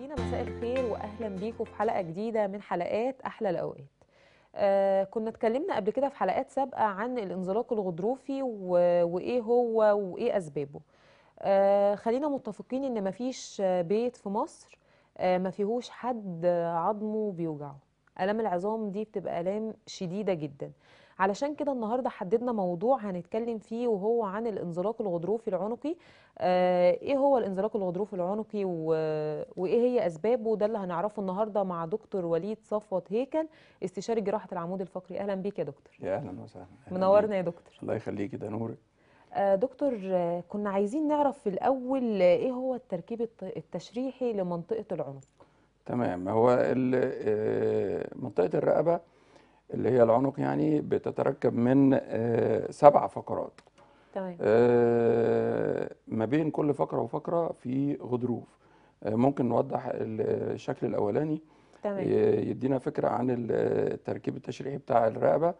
مشاهدينا مساء الخير واهلا بيكم في حلقه جديده من حلقات احلى الاوقات آه كنا اتكلمنا قبل كده في حلقات سابقه عن الانزلاق الغضروفي و... وايه هو وايه اسبابه آه خلينا متفقين ان مفيش بيت في مصر آه ما فيهوش حد عظمه بيوجعه الام العظام دي بتبقى الام شديده جدا علشان كده النهارده حددنا موضوع هنتكلم فيه وهو عن الانزلاق الغضروفي العنقي آه ايه هو الانزلاق الغضروفي العنقي و... وايه هي اسبابه ده اللي هنعرفه النهارده مع دكتور وليد صفوت هيكل استشاري جراحه العمود الفقري اهلا بيك يا دكتور يا اهلا وسهلا أهلاً منورنا بيك. يا دكتور الله يخليكي ده نورك آه دكتور آه كنا عايزين نعرف في الاول آه، ايه هو التركيب الت- التشريحي لمنطقه العنق تمام هو ال- آه، منطقة الرقبة اللي هي العنق يعني بتتركب من آه، سبع فقرات تمام آه، ما بين كل فقرة وفقرة في غضروف آه، ممكن نوضح ال- الشكل الأولاني تمام ي- يدينا فكرة عن ال- التركيب التشريحي بتاع الرقبة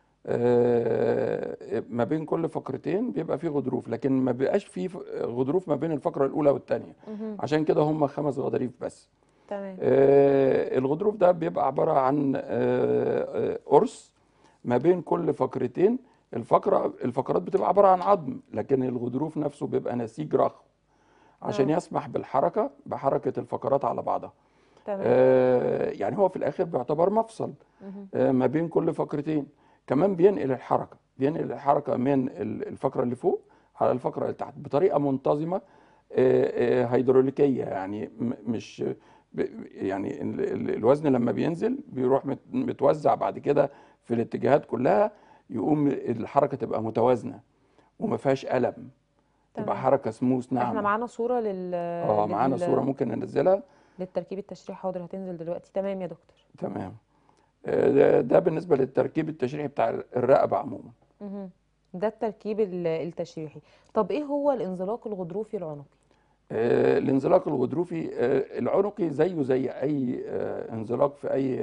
آه، ما بين كل فقرتين بيبقى فيه غضروف لكن ما بيبقاش فيه ف- غضروف ما بين الفقرة الأولى والثانية مهم. عشان كده هم خمس غضاريف بس تمام آه، الغضروف ده بيبقى عبارة عن آه، آه، قرص ما بين كل فقرتين الفقرة الفقرات بتبقى عبارة عن عظم لكن الغضروف نفسه بيبقى نسيج رخو عشان آه. يسمح بالحركة بحركة الفقرات على بعضها تمام آه، يعني هو في الآخر بيعتبر مفصل مهم. آه، ما بين كل فقرتين كمان بينقل الحركة بينقل الحركة من ال- الفقرة اللي فوق على الفقرة اللي تحت بطريقة منتظمة آه، آه، هيدروليكية يعني م- مش ب- يعني ال- ال- الوزن لما بينزل بيروح مت- متوزع بعد كده في الاتجاهات كلها يقوم الحركة تبقى متوازنة وما فيهاش ألم تبقى تمام. حركة سموث احنا ناعمة معانا صوره لل اه معانا لل- صورة ممكن ننزلها للتركيب التشريحي حاضر هتنزل دلوقتي تمام يا دكتور تمام آه، ده, ده بالنسبة للتركيب التشريحي بتاع الرقبة عموما مهم. ده التركيب ال- التشريحي طب ايه هو الانزلاق الغضروفي العنقي آه، الانزلاق الغضروفي آه، العنقي زيه زي اي آه، انزلاق في اي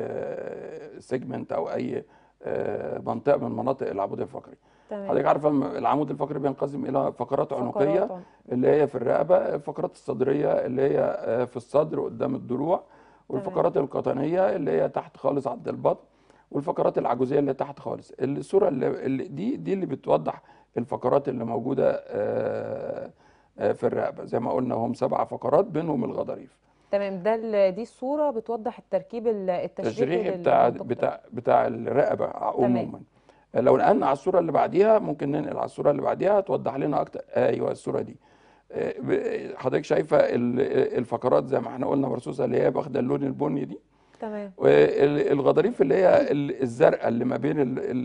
سيجمنت او اي آه، منطقه من مناطق العمود الفقري تمام حضرتك عارفه الم- العمود الفقري بينقسم الى فقرات عنقيه فقرات عن- اللي هي في الرقبه الفقرات الصدريه اللي هي آه، في الصدر قدام الضلوع والفقرات القطنيه اللي هي تحت خالص عند البطن والفقرات العجوزيه اللي تحت خالص الصوره اللي اللي دي دي اللي بتوضح الفقرات اللي موجوده آه، آه، في الرقبه زي ما قلنا هم سبع فقرات بينهم الغضاريف تمام ده ال- دي الصوره بتوضح التركيب ال- التشريحي التشريحي بتاع للمنطقة بتاع بتاع الرقبه عموما لو نقلنا على الصوره اللي بعديها ممكن ننقل على الصوره اللي بعديها توضح لنا اكتر ايوه الصوره دي آه، ب- حضرتك شايفه ال- الفقرات زي ما احنا قلنا مرصوصه اللي هي واخده اللون البني دي تمام والغضاريف اللي هي ال- الزرقاء اللي ما بين ال- ال-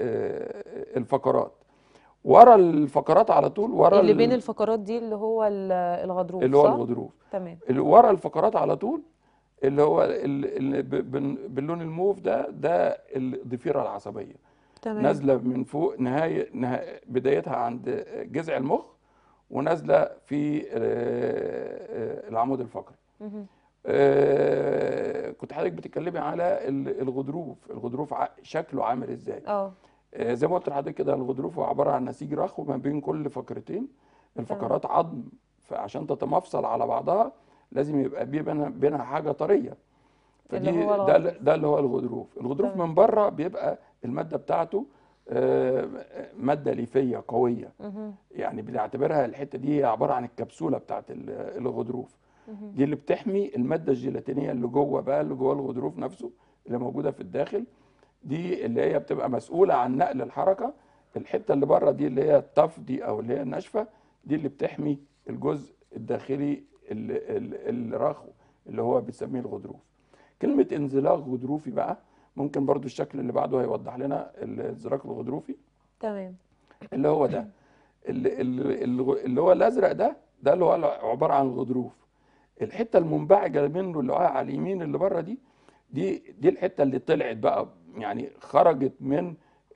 آه، الفقرات ورا الفقرات على طول ورا اللي ال- بين الفقرات دي اللي هو ال- الغضروف اللي هو صح؟ الغضروف تمام اللي ورا الفقرات على طول اللي هو ال- اللي ب- بن- باللون الموف ده ده الضفيره العصبيه تمام نازله من فوق نهايه نها- بدايتها عند جذع المخ ونازله في آه، آه، العمود الفقري مهم. آه، كنت حضرتك بتتكلمي على ال- الغضروف الغضروف ع- شكله عامل ازاي اه آه، زي ما قلت لحضرتك كده الغضروف هو عباره عن نسيج رخو ما بين كل فقرتين الفقرات عظم فعشان تتمفصل على بعضها لازم يبقى بي- بينها بينها حاجه طريه اللي فدي هو ده الغضروف. ده اللي هو الغضروف الغضروف تمام. من بره بيبقى الماده بتاعته آه، ماده ليفيه قويه مهم. يعني بنعتبرها الحته دي هي عباره عن الكبسوله بتاعت ال- الغضروف مهم. دي اللي بتحمي الماده الجيلاتينيه اللي جوه بقى اللي جوه الغضروف نفسه اللي موجوده في الداخل دي اللي هي بتبقى مسؤوله عن نقل الحركه الحته اللي بره دي اللي هي الطف دي او اللي هي الناشفه دي اللي بتحمي الجزء الداخلي ال- ال- الرخو اللي هو بنسميه الغضروف كلمه انزلاق غضروفي بقى ممكن برضو الشكل اللي بعده هيوضح لنا الانزلاق الغضروفي تمام اللي هو ده اللي, اللي, اللي هو الازرق ده ده اللي هو عباره عن الغضروف الحته المنبعجه منه اللي هو على اليمين اللي بره دي دي دي الحته اللي طلعت بقى يعني خرجت من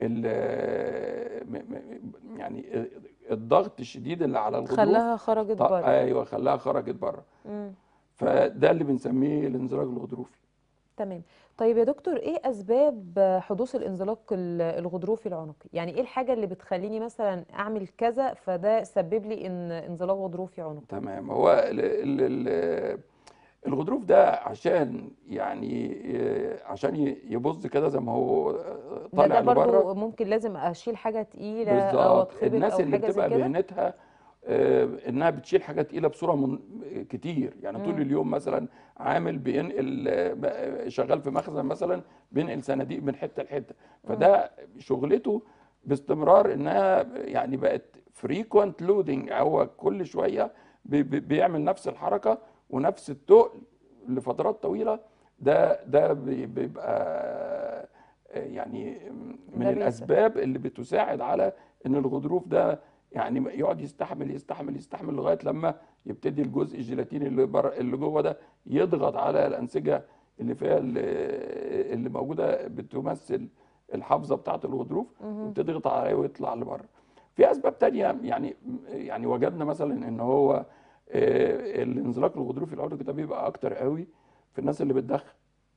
ال- م- م- يعني الضغط الشديد اللي على الغضروف خلاها خرجت ط- بره ايوه خلاها خرجت بره مم. فده اللي بنسميه الانزلاق الغضروفي تمام طيب يا دكتور ايه اسباب حدوث الانزلاق ال- الغضروفي العنقي يعني ايه الحاجه اللي بتخليني مثلا اعمل كذا فده سبب لي ان انزلاق غضروفي عنقي تمام هو ال ال ال الغضروف ده عشان يعني آه، عشان ي- يبص كده زي ما هو آه، ده طالع ده برضو لبره ممكن لازم اشيل حاجه تقيله او بالظبط اتخبط الناس او اللي حاجه زي بتبقى كده مهنتها آه، انها بتشيل حاجه تقيله بصوره من كتير يعني طول مم. اليوم مثلا عامل بينقل آه، ب- شغال في مخزن مثلا بينقل صناديق من حته لحته فده شغلته باستمرار انها يعني بقت فريكوينت لودنج هو كل شويه بي- بي- بيعمل نفس الحركه ونفس التقل لفترات طويله ده ده بي- بيبقى آه، يعني من ده بيسبب الاسباب اللي بتساعد على ان الغضروف ده يعني يقعد يستحمل يستحمل يستحمل لغايه لما يبتدي الجزء الجيلاتيني اللي بر اللي جوه ده يضغط على الانسجه اللي فيها اللي, اللي موجوده بتمثل الحافظه بتاعه الغضروف مهم. وبتضغط عليه ويطلع لبره. في اسباب تانية يعني يعني وجدنا مثلا ان هو آه، الانزلاق الغضروفي العنقي ده بيبقى اكتر قوي في الناس اللي بتدخن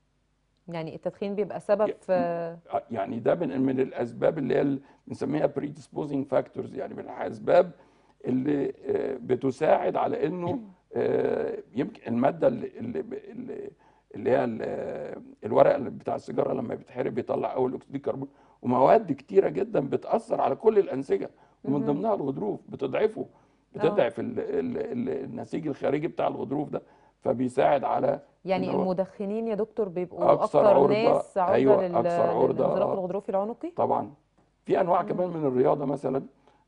يعني التدخين بيبقى سبب في يعني ده من من الاسباب اللي هي ال- بنسميها predisposing factors يعني من الاسباب اللي آه، بتساعد على انه آه، يمكن الماده اللي اللي اللي اللي هي ال- الورق اللي بتاع السيجاره لما بيتحرق بيطلع اول اكسيد الكربون ومواد كتيره جدا بتاثر على كل الانسجه ومن مهم. ضمنها الغضروف بتضعفه اه بتضعف ال- ال- ال- النسيج الخارجي بتاع الغضروف ده فبيساعد على ان يعني هو المدخنين يا دكتور بيبقوا اكثر اكتر عرضه ناس عرضة ايوه لل... اكثر عرضه للانزلاق آه. الغضروفي العنقي طبعا في انواع مم. كمان من الرياضه مثلا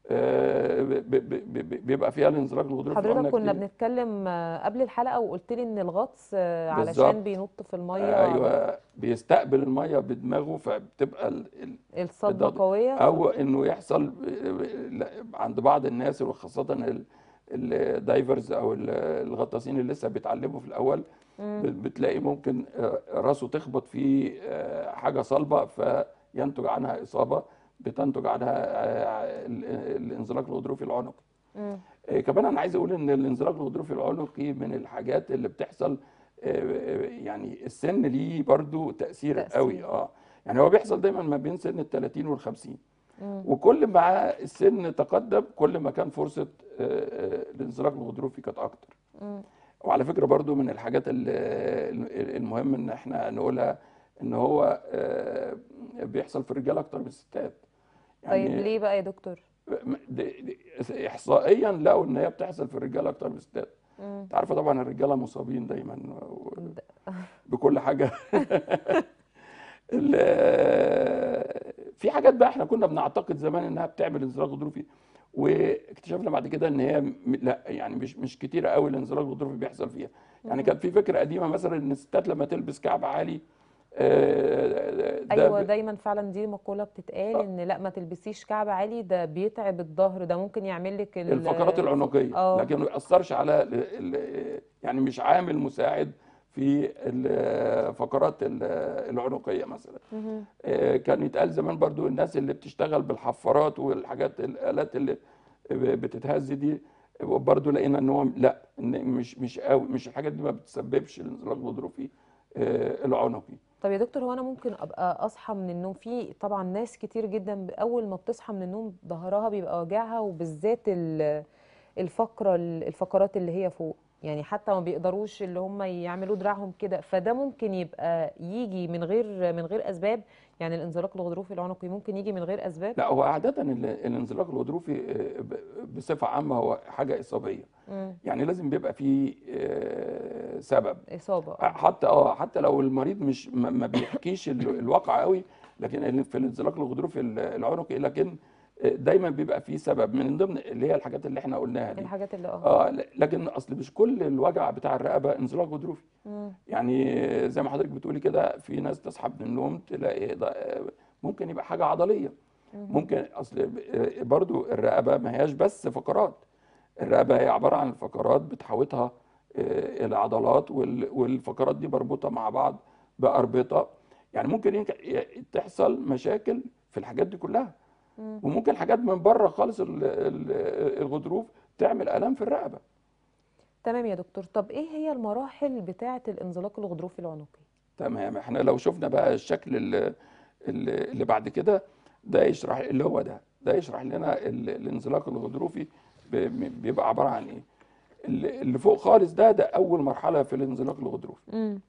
آه، ب- ب- ب- ب- بيبقى فيها الانزلاق الغضروفي حضرتك العنقي كنا كتير بنتكلم آه، قبل الحلقة وقلت لي ان الغطس آه، علشان بالظبط بينط في المية ايوه بيستقبل الميه بدماغه فبتبقى ال- ال- الصدمة الضغط قوية ف... او انه يحصل لا، عند بعض الناس وخاصه ال- الدايفرز او ال- الغطاسين اللي لسه بيتعلموا في الاول مم. بت- بتلاقي ممكن آه، راسه تخبط في آه، حاجه صلبه فينتج عنها اصابه بتنتج عنها آه، ال- الانزلاق الغضروفي العنقي مم. آه، كمان انا عايز اقول ان الانزلاق الغضروفي العنقي من الحاجات اللي بتحصل آه، يعني السن ليه برضو تاثير قوي تأثير اه يعني هو بيحصل دايما ما بين سن ال 30 وال 50 مم. وكل ما السن تقدم كل ما كان فرصه آه، آه، الانزلاق الغضروفي كانت اكتر مم. وعلى فكرة برضو من الحاجات ال- المهم ان احنا نقولها ان هو آه، بيحصل في الرجال اكتر من الستات طيب يعني ليه بقى يا دكتور م- دي- دي- احصائيا لقوا ان هي بتحصل في الرجال اكتر من الستات مم. انت عارفه طبعا الرجاله مصابين دايما و- د- بكل حاجه ال- في حاجات بقى احنا كنا بنعتقد زمان انها بتعمل انزلاق غضروفي واكتشفنا بعد كده ان هي م- لا يعني مش مش كتيره قوي الانزلاق الغضروفي بيحصل فيها يعني مم. كان في فكره قديمه مثلا ان الستات لما تلبس كعب عالي آه، ده ايوه ب- دايما فعلا دي مقولة بتتقال ان لا ما تلبسيش كعب عالي ده بيتعب الظهر ده ممكن يعمل لك ال... الفقرات العنقيه اه لكن ما بيأثرش على ال- ال- يعني مش عامل مساعد في الفقرات ال- العنقيه مثلا مهم. آه، كان يتقال زمان برضو الناس اللي بتشتغل بالحفارات والحاجات الآلات اللي بتتهز دي برضو لقينا ان هو لا ان مش مش قوي مش الحاجات دي ما بتسببش الانزلاق الغضروفي آه، العنقي طب يا دكتور هو انا ممكن ابقى اصحى من النوم في طبعا ناس كتير جدا اول ما بتصحى من النوم ظهرها بيبقى واجعها وبالذات ال- الفقرة الفقرات اللي هي فوق يعني حتى ما بيقدروش اللي هم يعملوا دراعهم كده فده ممكن يبقى يجي من غير من غير اسباب يعني الانزلاق الغضروفي العنقي ممكن يجي من غير اسباب لا هو عادة ال- الانزلاق الغضروفي آه، ب- بصفة عامة هو حاجة إصابية مم. يعني لازم بيبقى فيه آه، سبب اصابة اه حتى اه حتى لو المريض مش ما ما بيحكيش ال- الواقع قوي لكن ال- في الانزلاق الغضروفي ال- العنقي لكن دايما بيبقى فيه سبب من ضمن اللي هي الحاجات اللي احنا قلناها دي الحاجات اللي اه اه ل- لكن اصل مش كل الوجع بتاع الرقبه انزلاق غضروفي مم. يعني زي ما حضرتك بتقولي كده في ناس تصحى من النوم تلاقي ده- ممكن يبقى حاجه عضليه مهم. ممكن اصل ب- برضو الرقبه ما هياش بس فقرات الرقبه هي عباره عن فقرات بتحوطها آه، العضلات وال- والفقرات دي مربوطه مع بعض باربطه يعني ممكن ينك- ي- تحصل مشاكل في الحاجات دي كلها مم. وممكن حاجات من بره خالص ال- ال- الغضروف تعمل الام في الرقبه تمام يا دكتور طب ايه هي المراحل بتاعة الانزلاق الغضروفي العنقي تمام احنا لو شفنا بقى الشكل اللي, اللي بعد كده ده يشرح اللي هو ده ده يشرح لنا ال- الانزلاق الغضروفي ب- بيبقى عباره عن ايه اللي اللي فوق خالص ده ده اول مرحله في الانزلاق الغضروفي امم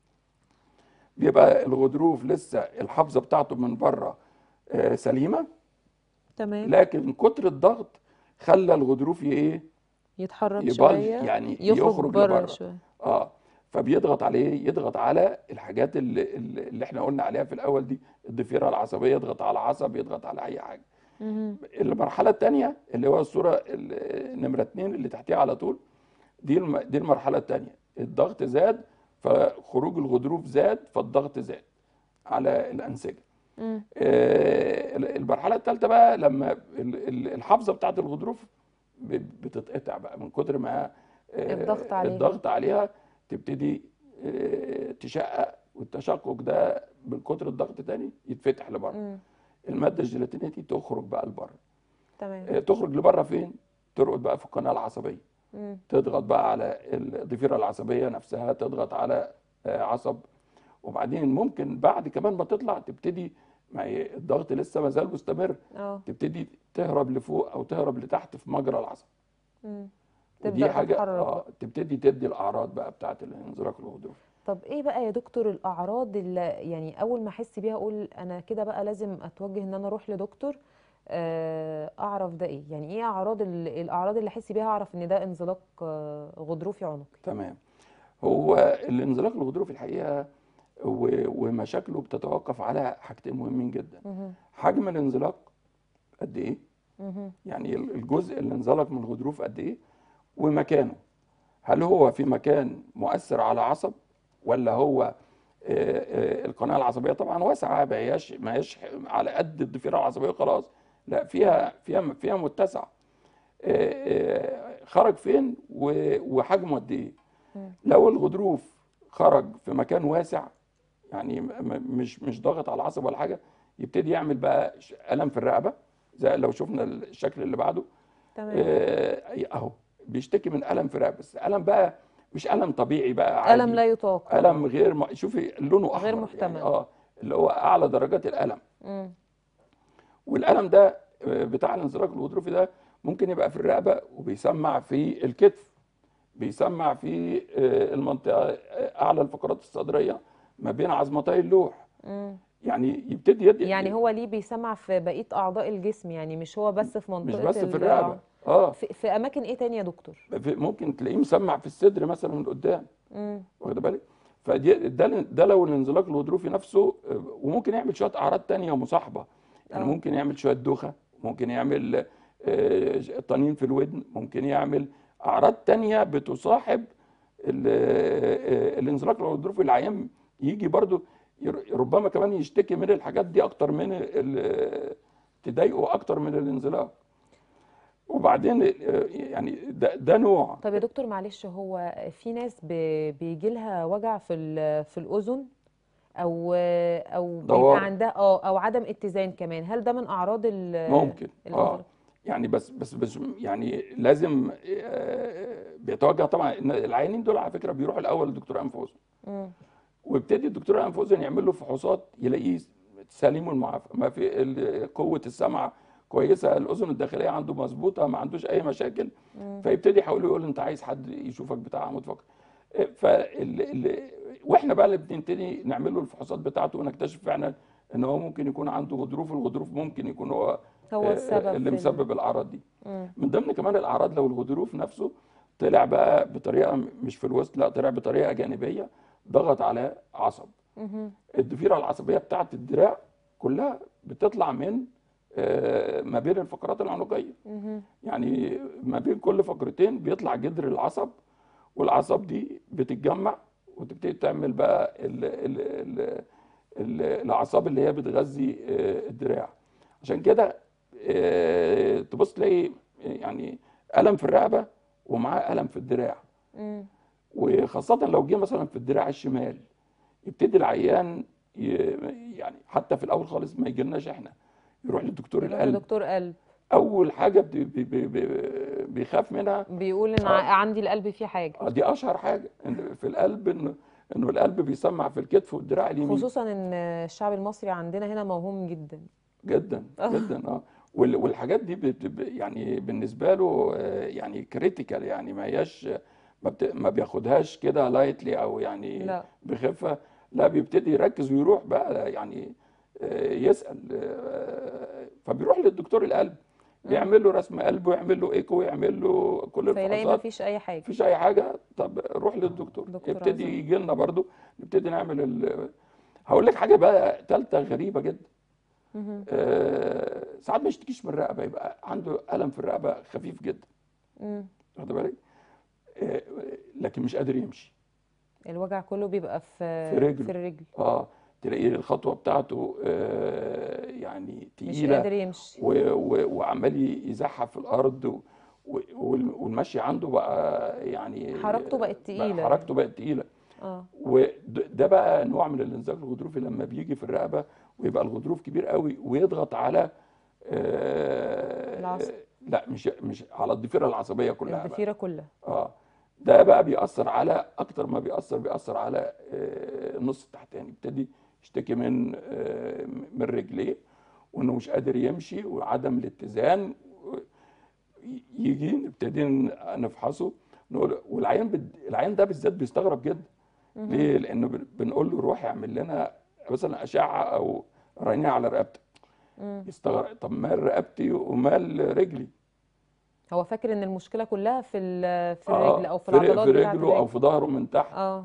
بيبقى الغضروف لسه الحافظه بتاعته من بره آه، سليمه تمام لكن كتر الضغط خلى الغضروف ي- ايه يتحرك يبلج شويه يعني يخرج يخرج بره لبره شويه اه فبيضغط عليه يضغط على الحاجات اللي, اللي اللي احنا قلنا عليها في الاول دي الضفيره العصبيه يضغط على العصب يضغط على اي حاجه مهم. المرحله الثانيه اللي هو الصوره ال- نمره اتنين اللي تحتيها على طول دي الم- دي المرحله الثانيه الضغط زاد فخروج الغضروف زاد فالضغط زاد على الانسجه مم. آه، المرحله الثالثه بقى لما ال- ال- الحافظه بتاعت الغضروف ب- بتتقطع بقى من كتر ما آه، الضغط عليها. الضغط عليها تبتدي آه، تشقق والتشقق ده من كتر الضغط تاني يتفتح لبره مم. الماده الجيلاتينيه دي تخرج بقى لبره تمام آه، تخرج لبره فين ترقد بقى في القناه العصبيه مم. تضغط بقى على الضفيره العصبيه نفسها تضغط على آه، عصب وبعدين ممكن بعد كمان ما تطلع تبتدي ما هي الضغط لسه ما زال مستمر اه تبتدي تهرب لفوق او تهرب لتحت في مجرى العصب مم. ودي تبدأ حاجه تتحرك اه بقى. تبتدي تدي الاعراض بقى بتاعت الانزلاق الغضروفي طب ايه بقى يا دكتور الاعراض اللي يعني اول ما احس بيها اقول انا كده بقى لازم اتوجه ان انا اروح لدكتور آه، اعرف ده ايه يعني ايه اعراض ال- الاعراض اللي احس بيها اعرف ان ده انزلاق آه، غضروفي عنقي تمام هو الانزلاق الغضروفي الحقيقه و- ومشاكله بتتوقف على حاجتين مهمين جدا مهم. حجم الانزلاق قد ايه مهم. يعني الجزء اللي انزلق من الغضروف قد ايه ومكانه هل هو في مكان مؤثر على عصب ولا هو آه، آه، القناه العصبيه طبعا واسعه ما هياش ما هياش على قد الضفيره العصبيه خلاص لا فيها فيها فيها متسع آه، آه، خرج فين و- وحجمه قد ايه مم. لو الغضروف خرج في مكان واسع يعني م- م- مش مش ضاغط على العصب ولا حاجه يبتدي يعمل بقى ش- الم في الرقبه زي لو شفنا الشكل اللي بعده تمام آه، اهو بيشتكي من الم في الرقبه بس الم بقى مش الم طبيعي بقى عادي الم لا يطاق الم غير م... شوفي لونه احمر غير يعني محتمل. اه اللي هو اعلى درجات الالم مم. والالم ده آه، بتاع الانزلاق الغضروفي ده ممكن يبقى في الرقبه وبيسمع في الكتف بيسمع في آه، المنطقه آه، اعلى الفقرات الصدريه ما بين عظمتي اللوح مم. يعني يبتدي يدي يعني هو ليه بيسمع في بقيه اعضاء الجسم يعني مش هو بس في مش منطقه بس في ال- الرقبه اه في, في اماكن ايه تاني يا دكتور في- ممكن تلاقيه مسمع في الصدر مثلا من قدام مم. واخد بالك فدي ده ده لو الانزلاق الغضروفي نفسه آه، وممكن يعمل شويه اعراض تانية مصاحبه يعني آه. ممكن يعمل شويه دوخه ممكن يعمل آه، طنين في الودن ممكن يعمل اعراض تانية بتصاحب ال- آه، الانزلاق الغضروفي العيان يجي برضو ير- ربما كمان يشتكي من الحاجات دي اكتر من ال- تضايقه اكتر من الانزلاق وبعدين آه، يعني ده, ده نوع طب يا دكتور معلش هو في ناس بيجي لها وجع في ال- في الاذن او او دوار. بيبقى عندها اه او عدم اتزان كمان هل ده من اعراض ال ممكن اه الانزلاق؟ يعني بس بس بس يعني لازم آه، بيتوجه طبعا إن العيانين دول على فكره بيروحوا الاول لدكتور انف واذن مم. ويبتدي الدكتور انف واذن يعمل له فحوصات يلاقيه سليم والمعافى ما في ال- قوه السمع كويسه الاذن الداخليه عنده مظبوطه ما عندوش اي مشاكل مم. فيبتدي يحاول يقول انت عايز حد يشوفك بتاع عمود فقري فال ال... واحنا بقى اللي بنبتدي نعمل له الفحوصات بتاعته ونكتشف فعلا ان هو ممكن يكون عنده غضروف الغضروف ممكن يكون هو هو آه، السبب اللي في ال- مسبب الاعراض دي مم. من ضمن كمان الاعراض لو الغضروف نفسه طلع بقى بطريقه مش في الوسط لا طلع بطريقه جانبيه ضغط على عصب مهم. الضفيره العصبيه بتاعت الدراع كلها بتطلع من آه، ما بين الفقرات العنقيه مهم. يعني ما بين كل فقرتين بيطلع جذر العصب والعصب دي بتتجمع وتبتدي تعمل بقى ال ال ال ال الاعصاب اللي هي بتغذي آه، الدراع عشان كده آه، تبص تلاقي يعني الم في الرقبه ومعاه الم في الدراع مم. وخاصه لو جه مثلا في الدراع الشمال يبتدي العيان ي- يعني حتى في الاول خالص ما يجيلناش احنا يروح لدكتور يروح القلب لدكتور قلب اول حاجه بي بي بي بي بيخاف منها بيقول ان آه. ع- عندي القلب فيه حاجه آه، دي اشهر حاجه إن في القلب انه انه القلب بيسمع في الكتف والدراع اليمين خصوصا ان الشعب المصري عندنا هنا موهوم جدا جدا آه. جدا اه وال- والحاجات دي بت ب- يعني بالنسبه له آه، يعني كريتيكال يعني ما هياش ما, بت... ما بياخدهاش كده لايتلي او يعني لا بخفه لا بيبتدي يركز ويروح بقى يعني آه، يسأل آه، فبيروح للدكتور القلب مم. بيعمل له رسم قلب ويعمل له ايكو ويعمل له كل فيلاقي ما الفحوصات فيش اي حاجه مفيش اي حاجه طب روح للدكتور دكتور يبتدي عظيم يجي لنا برضو نبتدي نعمل ال... هقول لك حاجه بقى ثالثه غريبه جدا مهم. آه، ساعات ما يشتكيش من الرقبه يبقى عنده الم في الرقبه خفيف جدا مم. واخد بالك آه، لكن مش قادر يمشي الوجع كله بيبقى في في في رجله الرجل اه تلاقيه الخطوه بتاعته آه، يعني مش تقيله قادر يمشي و- و- وعمال يزحف في الارض و- و- وال- والمشي عنده بقى يعني حركته بقت بقى تقيله حركته بقت تقيله اه وده بقى نوع من الانزلاق الغضروفي لما بيجي في الرقبه ويبقى الغضروف كبير قوي ويضغط على آه، العصب لا مش مش على الضفيره العصبيه كلها بقى الضفيره كلها اه ده بقى بيأثر على اكتر ما بيأثر بيأثر على آه، النص التحتاني يبتدي يشتكي من آه، من رجليه وانه مش قادر يمشي وعدم الاتزان يجي نبتدي نفحصه نقول والعيان بد... العيان ده بالذات بيستغرب جدا مهم. ليه؟ لانه بن- بنقول له روح اعمل لنا مثلا اشعه او رنين على رقبتك مم. يستغرب طب مال رقبتي ومال رجلي هو فاكر ان المشكله كلها في ال- في اه الرجل او في في ر- العضلات في بتاعه رجله او الرجل في ظهره من تحت اه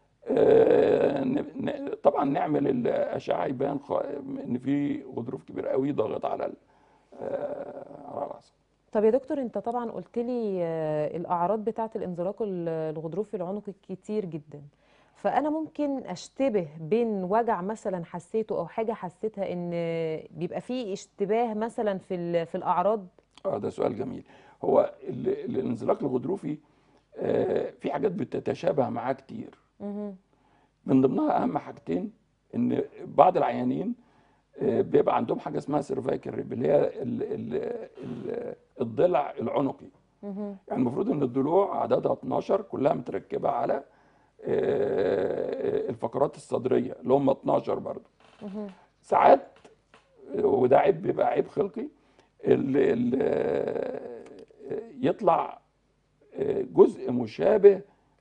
آه، ن- ن- طبعا نعمل الاشعه يبان خ- ان في غضروف كبير قوي ضاغط على ال- آه، على العصب طب يا دكتور انت طبعا قلت لي آه، الاعراض بتاعه الانزلاق ال- الغضروفي العنقي كتير جدا فانا ممكن اشتبه بين وجع مثلا حسيته او حاجه حسيتها ان بيبقى فيه اشتباه مثلا في ال- في الاعراض اه ده سؤال جميل هو ال- الانزلاق الغضروفي آه، في حاجات بتتشابه معاه كتير مهم. من ضمنها اهم حاجتين ان بعض العيانين آه، بيبقى عندهم حاجه اسمها سيرفايكال ريب اللي هي ال- ال- ال- الضلع العنقي مهم. يعني المفروض ان الضلوع عددها 12 كلها متركبه على آه، الفقرات الصدريه اللي هم 12 برضه مهم. ساعات وده عيب بيبقى عيب خلقي ال ال يطلع جزء مشابه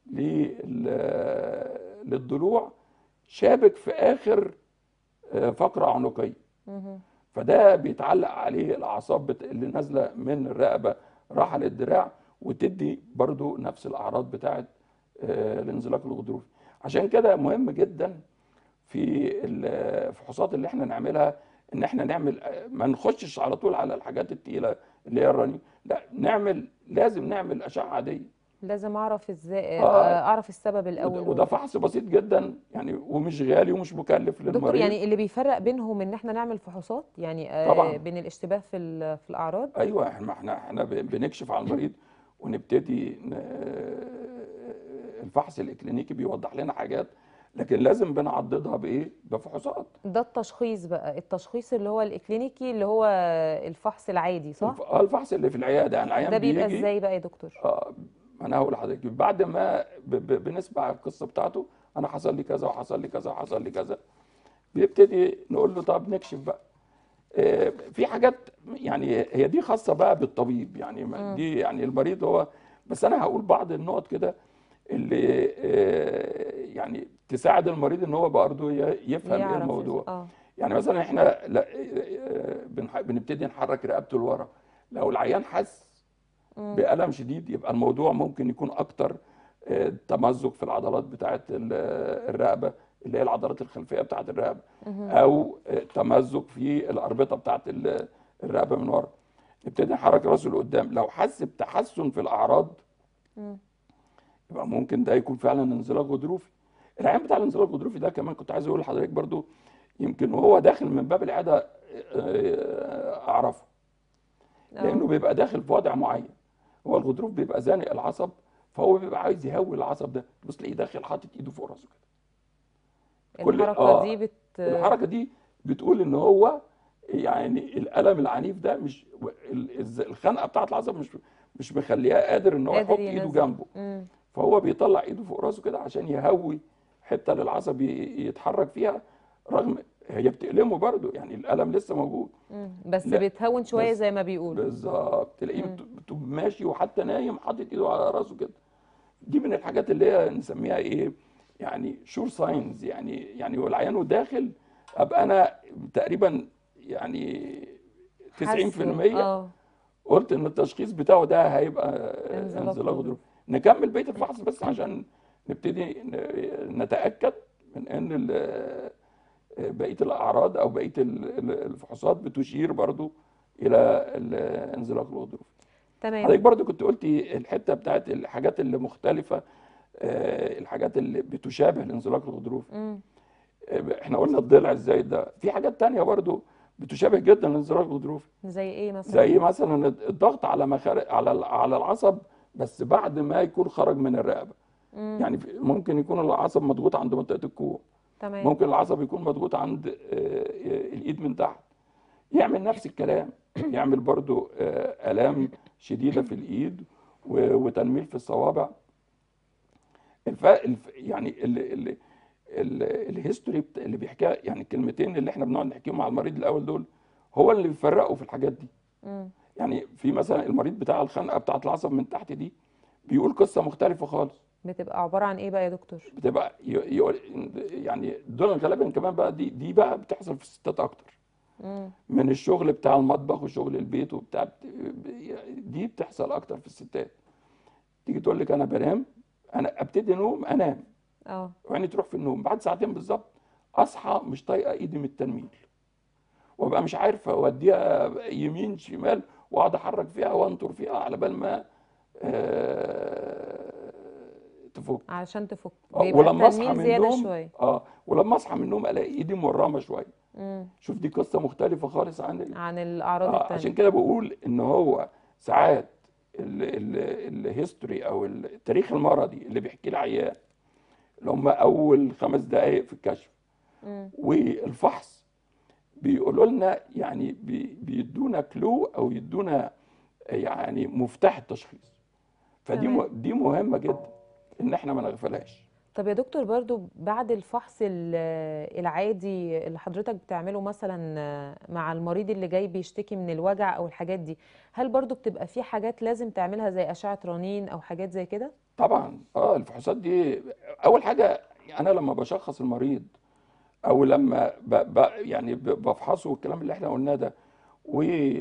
لل- للضلوع شابك في اخر فقره عنقيه مهم. فده بيتعلق عليه الاعصاب بت- اللي نازله من الرقبه راحه للدراع وتدي برضو نفس الاعراض بتاعه آه، الانزلاق الغضروفي عشان كده مهم جدا في الفحوصات اللي احنا نعملها ان احنا نعمل ما نخشش على طول على الحاجات التقيله اللي هي الرنين لا نعمل لازم نعمل اشعه عاديه لازم اعرف ازاي اه اعرف السبب وده, الاول وده فحص بسيط جدا يعني ومش غالي ومش مكلف دكتور للمريض يعني اللي بيفرق بينهم ان احنا نعمل فحوصات يعني آه، طبعا بين الاشتباه في ال- في الاعراض ايوه احنا احنا احنا ب- بنكشف على المريض ونبتدي ن- الفحص الاكلينيكي بيوضح لنا حاجات لكن لازم بنعضدها بايه؟ بفحوصات ده التشخيص بقى التشخيص اللي هو الاكلينيكي اللي هو الفحص العادي صح الف- آه، الفحص اللي في العياده يعني ده العيان بيبقى بيجي ازاي بقى يا دكتور اه انا هقول لحضرتك بعد ما ب- ب- بنسمع القصه بتاعته انا حصل لي كذا وحصل لي كذا وحصل لي كذا بيبتدي نقول له طب نكشف بقى آه، في حاجات يعني هي دي خاصه بقى بالطبيب يعني ما- مم. دي يعني المريض هو بس انا هقول بعض النقط كده اللي آه، يعني تساعد المريض ان هو برضه ي- يفهم ايه يعرف الموضوع اه يعني مثلا احنا لا- آه، بنح- بنبتدي نحرك رقبته لورا لو العيان حس مم. بألم شديد يبقى الموضوع ممكن يكون أكتر آه، تمزق في العضلات بتاعة ال- الرقبة اللي هي العضلات الخلفية بتاعة الرقبة مهم. أو آه، تمزق في الأربطة بتاعة ال- الرقبة من ورا نبتدي نحرك راسه لقدام لو حس بتحسن في الأعراض مم. يبقى ممكن ده يكون فعلا انزلاق غضروفي العيان بتاع الانزلاق الغضروفي ده كمان كنت عايز أقول لحضرتك برضو يمكن وهو داخل من باب العيادة آه، أعرفه لانه اه بيبقى داخل في وضع معين هو الغضروف بيبقى زانق العصب فهو بيبقى عايز يهوي العصب ده بص تلاقيه داخل حاطط ايده فوق راسه كده كل الحركة اه دي بت الحركه دي بتقول ان هو يعني الالم العنيف ده مش ال- الز- الخنقه بتاعت العصب مش مش مخلياه قادر ان هو قادر يحط ايده ينزل جنبه مم. فهو بيطلع ايده فوق راسه كده عشان يهوي حته للعصب ي- يتحرك فيها رغم هي بتألمه برضه يعني الالم لسه موجود مم. بس لا بتهون شوية بس زي ما بيقولوا بالظبط تلاقيه مم. بت- بت- ماشي وحتى نايم حاطط ايده على راسه كده دي من الحاجات اللي هي نسميها ايه يعني شور ساينز يعني يعني والعيان وداخل ابقى انا تقريبا يعني 90% حاسه اه قلت ان التشخيص بتاعه ده هيبقى انزلاق انزلاق غضروفي غضروفي نكمل بقيه الفحص بس عشان نبتدي ن- نتاكد من ان ال- بقيه الاعراض او بقيه ال- ال- الفحوصات بتشير برضو الى الانزلاق الغضروفي تمام حضرتك برضو كنت قلتي الحته بتاعت الحاجات اللي مختلفه آه، الحاجات اللي بتشابه الانزلاق الغضروفي امم آه، احنا قلنا الضلع الزايد ده في حاجات تانية برضو بتشابه جدا الانزلاق الغضروفي زي ايه مثلا زي مثلا الضغط على مخارج على على العصب بس بعد ما يكون خرج من الرقبه امم يعني في- ممكن يكون العصب مضغوط عند منطقه الكوع تمام ممكن العصب يكون مضغوط عند آه، آه، الايد من تحت يعمل نفس الكلام يعمل برضو آه، الام شديده في الايد و- وتنميل في الصوابع الف... الف... يعني ال... ال... ال... الهيستوري بت... اللي بيحكيها يعني الكلمتين اللي احنا بنقعد نحكيهم مع المريض الاول دول هو اللي بيفرقوا في الحاجات دي امم يعني في مثلا المريض بتاع الخنقه بتاعت العصب من تحت دي بيقول قصه مختلفه خالص بتبقى عبارة عن ايه بقى يا دكتور بتبقى ي- يقول يعني دول غالبا كمان بقى دي دي بقى بتحصل في الستات اكتر امم من الشغل بتاع المطبخ وشغل البيت وبتاع بت- دي بتحصل اكتر في الستات تيجي تقول لك انا بنام انا ابتدي نوم انام اه وعيني تروح في النوم بعد ساعتين بالظبط اصحى مش طايقه ايدي من التنميل وابقى مش عارف اوديها يمين شمال واقعد احرك فيها وانطر فيها على بال ما آه، تفك علشان تفك آه، بيبقى ولما اصحى التنميل من زيادة النوم شوية اه ولما اصحى من النوم الاقي ايدي مورمه شويه امم شوف دي قصه مختلفه خالص عن ال... عن الأعراض آه التانية عشان كده بقول ان هو ساعات الهيستوري او التاريخ المرضي اللي بيحكيه العيان اللي هم اول خمس دقائق في الكشف امم والفحص بيقولوا لنا يعني بي- بيدونا كلو او يدونا يعني مفتاح التشخيص فدي تمام. م- دي مهمه جدا ان احنا ما نغفلهاش طب يا دكتور برضو بعد الفحص ال- العادي اللي حضرتك بتعمله مثلا مع المريض اللي جاي بيشتكي من الوجع او الحاجات دي هل برضو بتبقى في حاجات لازم تعملها زي أشعة رنين او حاجات زي كده طبعا اه الفحوصات دي اول حاجه انا لما بشخص المريض او لما ب ب يعني ب- بفحصه والكلام اللي احنا قلناه ده و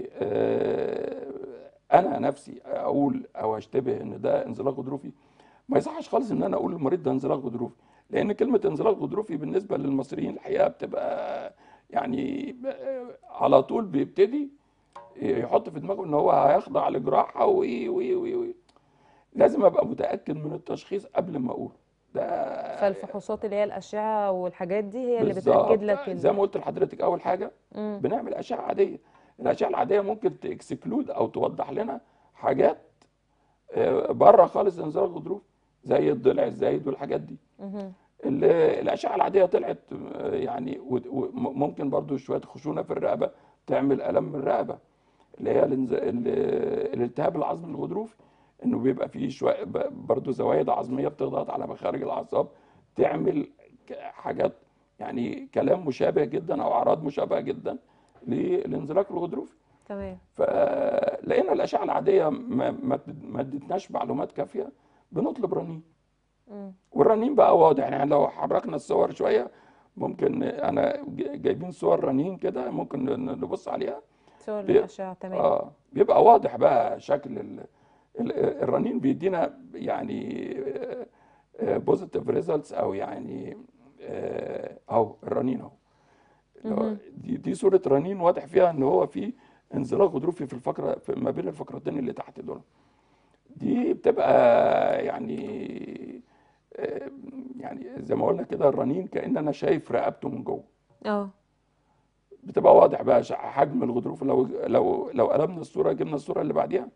آه، انا نفسي اقول او اشتبه ان ده انزلاق غضروفي ما يصحش خالص ان انا اقول للمريض ده انزلاق غضروفي لان كلمه انزلاق غضروفي بالنسبه للمصريين الحقيقه بتبقى يعني ب- على طول بيبتدي يحط في دماغه ان هو هيخضع لجراحه وي وي وي وي لازم ابقى متاكد من التشخيص قبل ما اقول ده فالفحوصات اللي هي الأشعة والحاجات دي هي اللي بالظبط بتأكد لك ال... زي ما قلت لحضرتك اول حاجه مم. بنعمل اشعه عاديه الاشعه العاديه ممكن تكسكلود او توضح لنا حاجات آه، بره خالص انزلاق غضروفي زي الضلع الزايد والحاجات دي مهم. ال- الاشعه العاديه طلعت آه، يعني وممكن برضو شويه خشونه في الرقبه تعمل الم من الرقبه اللي هي الانز- ال- الالتهاب العظمي الغضروفي انه بيبقى فيه شويه ب- برضو زوايد عظميه بتضغط على مخارج الاعصاب تعمل ك- حاجات يعني كلام مشابه جدا او اعراض مشابهه جدا للانزلاق الغضروفي تمام فلقينا الاشعه العاديه ما ما ما ادتناش معلومات كافيه بنطلب رنين مم. والرنين بقى واضح يعني لو حركنا الصور شويه ممكن انا ج- جايبين صور رنين كده ممكن ن- نبص عليها صور بي- للأشعة تمام اه بيبقى واضح بقى شكل ال... ال- الرنين بيدينا يعني بوزيتيف ريزلتس او يعني آه، اهو الرنين اهو اللي هو مهم. دي دي صوره رنين واضح فيها ان هو في انزلاق غضروفي في الفقره في ما بين الفقرتين اللي تحت دول دي بتبقى يعني آه، يعني زي ما قلنا كده الرنين كأن انا شايف رقبته من جوه اه بتبقى واضح بقى ش- حجم الغضروف لو لو لو قلبنا الصوره جبنا الصوره اللي بعديها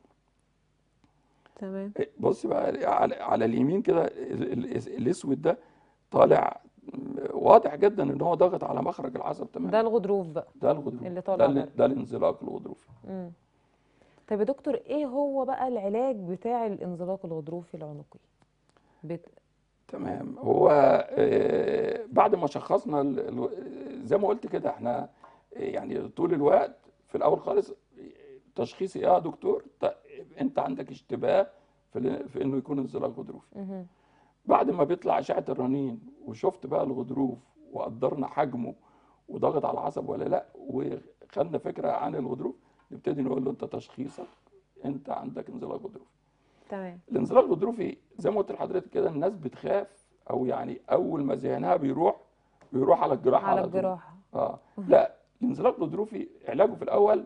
تمام بص بقى على, على اليمين كده ال- ال- الاسود ده طالع واضح جدا ان هو ضاغط على مخرج العصب تماما ده الغضروف بقى ده الغضروف اللي ده, طالع ال- بره. ده الانزلاق الغضروفي مم. طيب يا دكتور ايه هو بقى العلاج بتاع الانزلاق الغضروفي العنقي بت... تمام هو آه، بعد ما شخصنا ال- ال- زي ما قلت كده احنا آه، يعني طول الوقت في الاول خالص تشخيصي ايه يا دكتور ط- انت عندك اشتباه في في, في انه يكون انزلاق غضروفي مهم. بعد ما بيطلع اشعه الرنين وشفت بقى الغضروف وقدرنا حجمه وضغط على العصب ولا لا وخدنا فكره عن الغضروف نبتدي نقول له انت تشخيصك انت عندك انزلاق غضروفي تمام الانزلاق الغضروفي زي ما قلت لحضرتك كده الناس بتخاف او يعني اول ما ذهنها بيروح بيروح على الجراحه على طول. الجراحة اه لا الانزلاق الغضروفي علاجه في الاول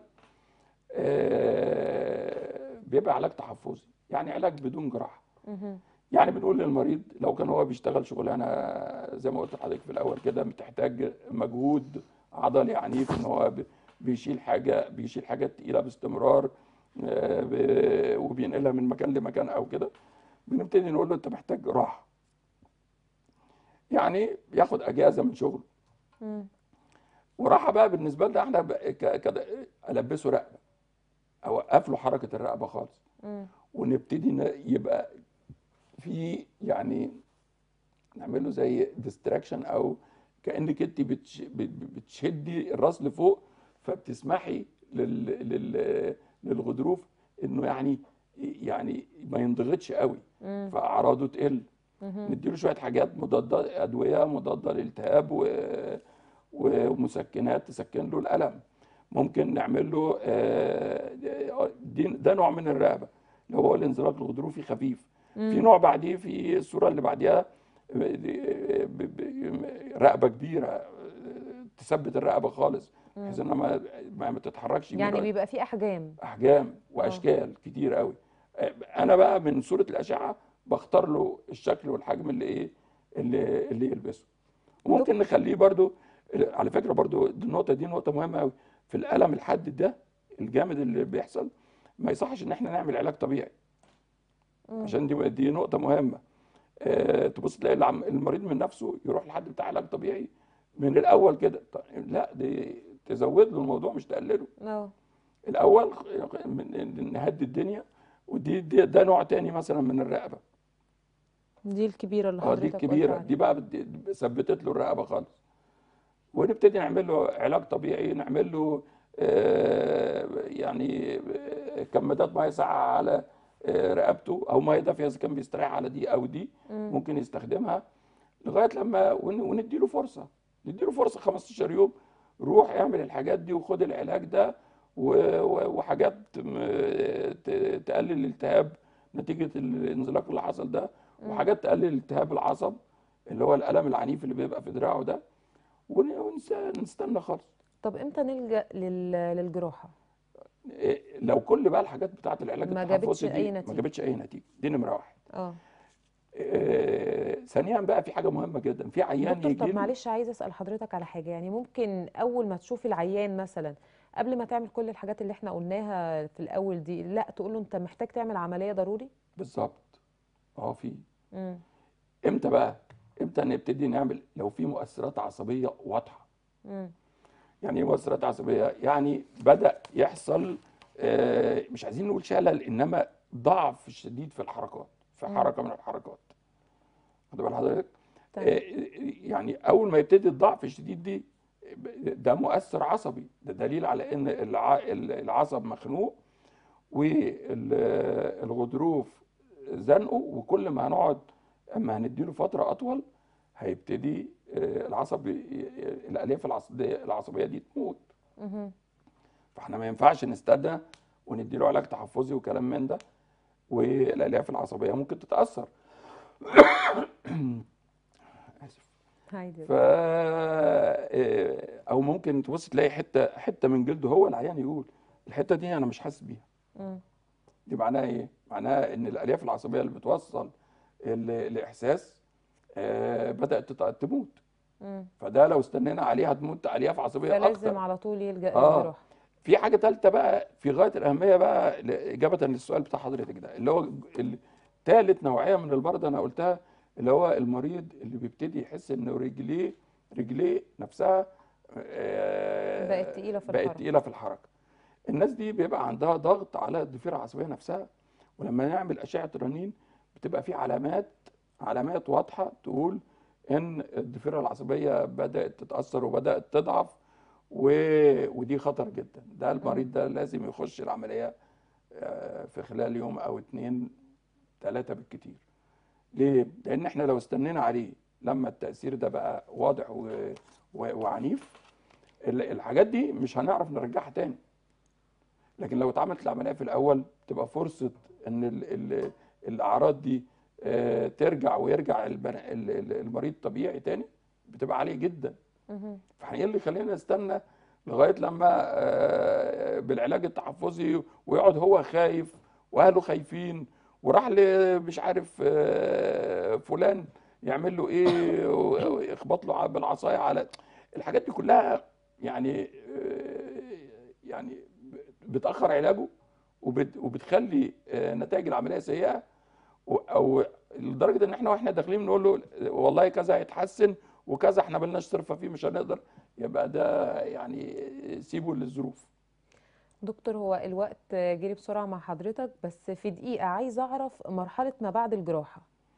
آه بيبقى علاج تحفظي يعني علاج بدون جراحه مهم. يعني بنقول للمريض لو كان هو بيشتغل شغلانه زي ما قلت لحضرتك في الاول كده بتحتاج مجهود عضلي عنيف ان هو ب- بيشيل حاجه بيشيل حاجات تقيله باستمرار آه، ب- وبينقلها من مكان لمكان او كده بنبتدي نقول له انت محتاج راحه يعني ياخد اجازه من شغله مم. وراحه بقى بالنسبه لنا احنا ب- ك- كده البسه رقبه اوقف له حركه الرقبه خالص مم. ونبتدي ن- يبقى في يعني نعمل له زي ديستراكشن او كانك انت بتش بت- بتشدي الراس لفوق فبتسمحي لل لل للغضروف انه يعني يعني ما ينضغطش قوي مم. فاعراضه تقل مهم. نديله شويه حاجات مضاده ادويه مضاده للالتهاب و... ومسكنات تسكن له الالم ممكن نعمل له آه، دي ده نوع من الرقبه اللي هو الانزلاق الغضروفي خفيف في نوع بعديه في الصوره اللي بعديها ب- ب- رقبه كبيره آه، تثبت الرقبه خالص بحيث انها ما ما ما تتحركش يعني من بيبقى في أحجام احجام واشكال كتير قوي انا بقى من صوره الاشعه بختار له الشكل والحجم اللي ايه اللي اللي يلبسه وممكن نخليه برضو على فكره برضو دي النقطه دي نقطه مهمه قوي في الالم الحاد ده الجامد اللي بيحصل ما يصحش ان احنا نعمل علاج طبيعي عشان دي دي نقطه مهمه آه تبص تلاقي العم- المريض من نفسه يروح لحد بتاع علاج طبيعي من الاول كده طيب لا دي تزود له الموضوع مش تقلله اه الاول خ- من- نهدي الدنيا ودي دي ده نوع تاني مثلا من الرقبه دي الكبيرة اللي اه دي حضرتك قلت الكبيره عليها. دي بقى بت- ثبتت له الرقبه خالص ونبتدي نعمل له علاج طبيعي نعمل له آه، يعني آه، كمادات ميه ساقعه على آه، رقبته او ميه دافيه اذا كان بيستريح على دي او دي ممكن يستخدمها لغايه لما ون- وندي له فرصه ندي له فرصه 15 يوم روح اعمل الحاجات دي وخد العلاج ده و- و- وحاجات م- ت- تقلل الالتهاب نتيجه الانزلاق اللي حصل ده وحاجات تقلل التهاب العصب اللي هو الالم العنيف اللي بيبقى في دراعه ده ون- ونس- ونستنى خالص طب امتى نلجأ لل... للجراحة إيه، لو كل بقى الحاجات بتاعه العلاج ما التحفظي جابتش دي أي ما نتيجة. جابتش اي نتيجه دي نمره واحد اه إيه، ثانيا بقى في حاجه مهمه جدا في عيان دكتور يجي طب له- معلش عايزه اسال حضرتك على حاجه يعني ممكن اول ما تشوف العيان مثلا قبل ما تعمل كل الحاجات اللي احنا قلناها في الاول دي لا تقول له انت محتاج تعمل عمليه ضروري بالظبط اه في امم امتى بقى امتى نبتدي نعمل لو في مؤثرات عصبيه واضحه امم يعني ايه مؤثرات عصبيه يعني بدا يحصل آه، مش عايزين نقول شلل انما ضعف شديد في الحركات في مم. حركه من الحركات خد بال حضرتك تمام. آه، يعني اول ما يبتدي الضعف الشديد دي ده مؤثر عصبي ده دليل على ان الع- العصب مخنوق والغضروف زنقه وكل ما هنقعد اما هنديله فتره اطول هيبتدي آه، العصب ي- ي- الالياف العصبيه العصبيه دي تموت مهم. فاحنا ما ينفعش نستنى ونديله علاج تحفظي وكلام من ده والالياف العصبيه ممكن تتاثر اسف عادي ف او ممكن تبص تلاقي حته حته من جلده هو العيان يقول الحته دي انا مش حاسس بيها مم. دي معناها ايه معناها ان الالياف العصبيه اللي بتوصل ال- الاحساس آه، بدات تت- تموت مم. فده لو استنينا عليها تموت الياف عصبيه فلازم اكتر على طول يلجأ آه. للجراحه في حاجه ثالثه بقى في غايه الاهميه بقى ل- اجابه للسؤال بتاع حضرتك ده اللي هو ثالث نوعيه من المرضى انا قلتها اللي هو المريض اللي بيبتدي يحس ان رجليه رجليه نفسها آه، بقت تقيلة في بقت الحركة. تقيله في الحركه الناس دي بيبقى عندها ضغط على الضفيره العصبيه نفسها ولما نعمل اشعه رنين بتبقى في علامات علامات واضحه تقول ان الضفيره العصبيه بدات تتاثر وبدات تضعف و... ودي خطر جدا ده المريض ده لازم يخش العمليه آه، في خلال يوم او اتنين ثلاثة بالكتير ليه؟ لأن احنا لو استنينا عليه لما التأثير ده بقى واضح و... و... وعنيف ال- الحاجات دي مش هنعرف نرجعها تاني لكن لو اتعملت العملية في الأول تبقى فرصة إن ال... ال... الأعراض دي آه، ترجع ويرجع البن... ال- ال- المريض طبيعي تاني بتبقى عالية جدا مهم. فاحنا ايه اللي يخلينا نستنى لغايه لما آه، بالعلاج التحفظي ويقعد هو خايف واهله خايفين وراح ل- مش عارف آه، فلان يعمل له ايه ويخبط له بالعصايه على الحاجات دي كلها يعني آه، يعني بتاخر علاجه وبت- وبتخلي آه، نتائج العمليه سيئه و- او لدرجه ان احنا واحنا داخلين نقول له والله كذا هيتحسن وكذا احنا ملناش صرفه فيه مش هنقدر يبقى ده يعني سيبه للظروف دكتور هو الوقت جري بسرعة مع حضرتك بس في دقيقة عايزة أعرف مرحلة ما بعد الجراحة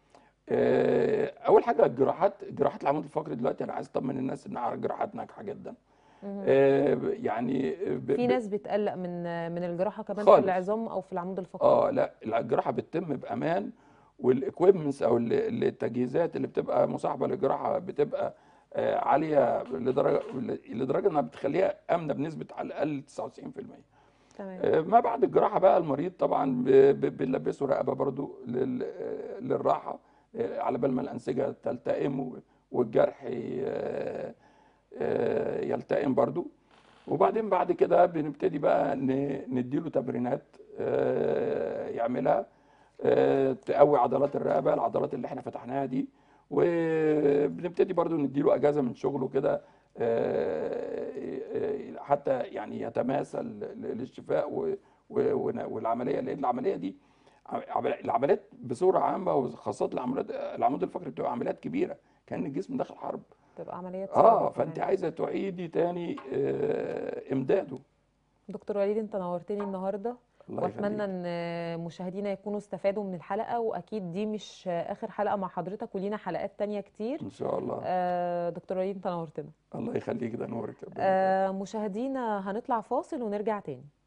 آه، اول حاجه الجراحات جراحات العمود الفقري دلوقتي انا عايز اطمن الناس ان الجراحات ناجحه جدا مهم. آه، يعني ب- في ب- ناس بتقلق من من الجراحة كمان في خالص. العظام أو في العمود الفقري اه لا الجراحه بتتم بامان والاكويبمنتس او ال- ال- التجهيزات اللي بتبقى مصاحبه للجراحه بتبقى آه، عاليه لدرجه لدرجه انها بتخليها امنه بنسبه على الاقل 99% تمام آه، ما بعد الجراحه بقى المريض طبعا ب- ب- بنلبسه رقبه برضو لل- آه، للراحه آه، على بال ما الانسجه تلتئم و- والجرح ي- آه، آه، يلتئم برضو وبعدين بعد كده بنبتدي بقى ن- نديله تمرينات آه، يعملها آه، تقوي عضلات الرقبه العضلات اللي احنا فتحناها دي وبنبتدي برضو نديله اجازه من شغله كده آه، آه، حتى يعني يتماثل للشفاء و- و- ون- والعمليه لان العمليه دي عم- العمليات بصوره عامه وخاصه العمليات العمود الفقري بتبقى عمليات كبيره كان الجسم داخل حرب تبقى عمليات اه صعبة فانت كمان عايزه تعيدي تاني آه، امداده دكتور وليد أنت نورتني النهاردة الله وأتمنى يخليك إن مشاهدينا يكونوا استفادوا من الحلقة وأكيد دي مش آخر حلقة مع حضرتك ولينا حلقات تانية كتير ان شاء الله آه، دكتور وليد أنت نورتنا الله يخليك ده نورك ربنا يخليك آه، مشاهدينا هنطلع فاصل ونرجع تاني